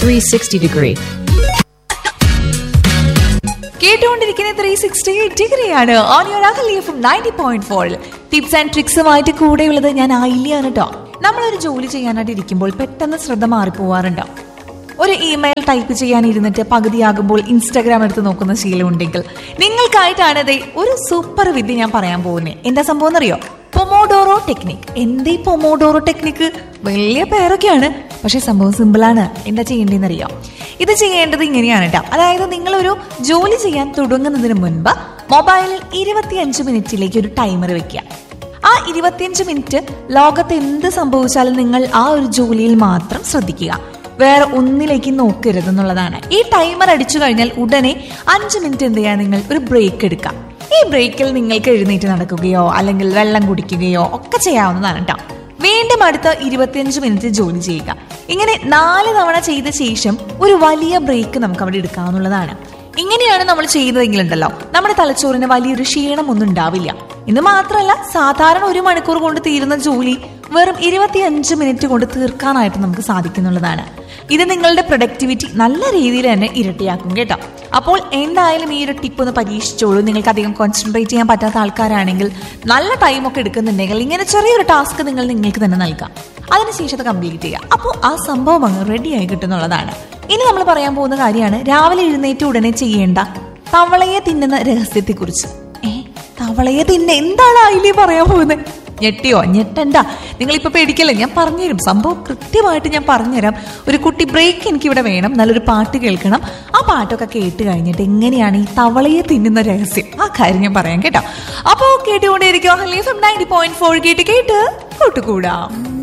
360 degree. കേട്ടുകൊണ്ടിരിക്കുന്ന three sixty ഡിഗ്രിയാണ് on your അഹലി F ninety point four tips and ട്രിക്സുമായിട്ട് കൂടെയുള്ളത് ഞാൻ ആയില്ലാണ് കേട്ടോ നമ്മളൊരു ജോലി ചെയ്യാനായിട്ട് ഇരിക്കുമ്പോൾ പെട്ടെന്ന് ശ്രദ്ധ മാറിപ്പോവാറുണ്ടോ ഒരു ഇമെയിൽ ടൈപ്പ് ചെയ്യാൻ ഇരുന്നിട്ട് പകുതിയാകുമ്പോൾ ഇൻസ്റ്റാഗ്രാം എടുത്ത് നോക്കുന്ന ശീലം ഉണ്ടെങ്കിൽ നിങ്ങൾക്കായിട്ടാണ് ദേ ഒരു സൂപ്പർ വിദ്യ ഞാൻ പറയാൻ പോകുന്നത് എന്താ സംഭവം എന്നറിയോ പൊമോഡോറോ ടെക്നിക് എന്തേ പൊമോഡോറോ ടെക്നിക്ക് വലിയ പേരൊക്കെയാണ് പക്ഷെ സംഭവം സിമ്പിളാണ് എന്താ ചെയ്യേണ്ടതെന്ന് അറിയാം ഇത് ചെയ്യേണ്ടത് ഇങ്ങനെയാണ് കേട്ടോ അതായത് നിങ്ങളൊരു ജോലി ചെയ്യാൻ തുടങ്ങുന്നതിന് മുൻപ് മൊബൈലിൽ ഇരുപത്തിയഞ്ച് മിനിറ്റിലേക്ക് ഒരു ടൈമർ വെക്കുക ആ ഇരുപത്തിയഞ്ച് മിനിറ്റ് ലോകത്ത് എന്ത് സംഭവിച്ചാലും നിങ്ങൾ ആ ഒരു ജോലിയിൽ മാത്രം ശ്രദ്ധിക്കുക വേറെ ഒന്നിലേക്ക് നോക്കരുത് എന്നുള്ളതാണ് ഈ ടൈമർ അടിച്ചു കഴിഞ്ഞാൽ ഉടനെ അഞ്ച് മിനിറ്റ് എന്ത് ചെയ്യാൻ നിങ്ങൾ ഒരു ബ്രേക്ക് എടുക്കാം ഈ ബ്രേക്കിൽ നിങ്ങൾക്ക് എഴുന്നേറ്റ് നടക്കുകയോ അല്ലെങ്കിൽ വെള്ളം കുടിക്കുകയോ ഒക്കെ ചെയ്യാവുന്നതാണ് കേട്ടോ വീണ്ടും അടുത്ത ഇരുപത്തിയഞ്ച് മിനിറ്റ് ജോലി ചെയ്യുക ഇങ്ങനെ നാല് തവണ ചെയ്ത ശേഷം ഒരു വലിയ ബ്രേക്ക് നമുക്ക് അവിടെ എടുക്കാവുന്നതാണ് ഇങ്ങനെയാണ് നമ്മൾ ചെയ്യുന്നതെങ്കിലുണ്ടല്ലോ നമ്മുടെ തലച്ചോറിന് വലിയൊരു ക്ഷീണമൊന്നും ഉണ്ടാവില്ല ഇന്ന് മാത്രമല്ല സാധാരണ ഒരു മണിക്കൂർ കൊണ്ട് തീരുന്ന ജോലി വെറും ഇരുപത്തിയഞ്ച് മിനിറ്റ് കൊണ്ട് തീർക്കാനായിട്ട് നമുക്ക് സാധിക്കുന്നുള്ളതാണ് ഇത് നിങ്ങളുടെ പ്രൊഡക്ടിവിറ്റി നല്ല രീതിയിൽ തന്നെ ഇരട്ടിയാക്കും കേട്ടോ അപ്പോൾ എന്തായാലും ഈ ഒരു ടിപ്പ് ഒന്ന് പരീക്ഷിച്ചോളൂ നിങ്ങൾക്ക് അധികം കോൺസെൻട്രേറ്റ് ചെയ്യാൻ പറ്റാത്ത ആൾക്കാരാണെങ്കിൽ നല്ല ടൈമൊക്കെ എടുക്കുന്നുണ്ടെങ്കിൽ ഇങ്ങനെ ചെറിയൊരു ടാസ്ക് നിങ്ങൾ നിങ്ങൾക്ക് തന്നെ നൽകാം അതിനുശേഷം അത് കംപ്ലീറ്റ് ചെയ്യുക അപ്പോൾ ആ സംഭവം അങ്ങ് റെഡി ആയി കിട്ടുന്നുള്ളതാണ് ഇനി നമ്മൾ പറയാൻ പോകുന്ന കാര്യമാണ് രാവിലെ എഴുന്നേറ്റ് ഉടനെ ചെയ്യേണ്ട തവളയെ തിന്നുന്ന രഹസ്യത്തെക്കുറിച്ച് ഏ തവളയെ തിന്ന എന്താണ് അതിലേ പറയാൻ പോകുന്നത് ഞെട്ടിയോ ഞെട്ടണ്ട നിങ്ങളിപ്പോ പേടിക്കല്ലേ ഞാൻ പറഞ്ഞുതരും സംഭവം കൃത്യമായിട്ട് ഞാൻ പറഞ്ഞുതരാം ഒരു കുട്ടി ബ്രേക്ക് എനിക്ക് ഇവിടെ വേണം നല്ലൊരു പാട്ട് കേൾക്കണം ആ പാട്ടൊക്കെ കേട്ട് കഴിഞ്ഞിട്ട് എങ്ങനെയാണ് ഈ തവളയെ തിന്നുന്ന രഹസ്യം ആ കാര്യം ഞാൻ പറയാം കേട്ടോ അപ്പോ കേട്ടുകൊണ്ടേയിരിക്കും ഹലീഫ് നയൻറ്റി പോയിന്റ് ഫോർ കേട്ട് കേട്ട് കൂട്ടുകൂടാം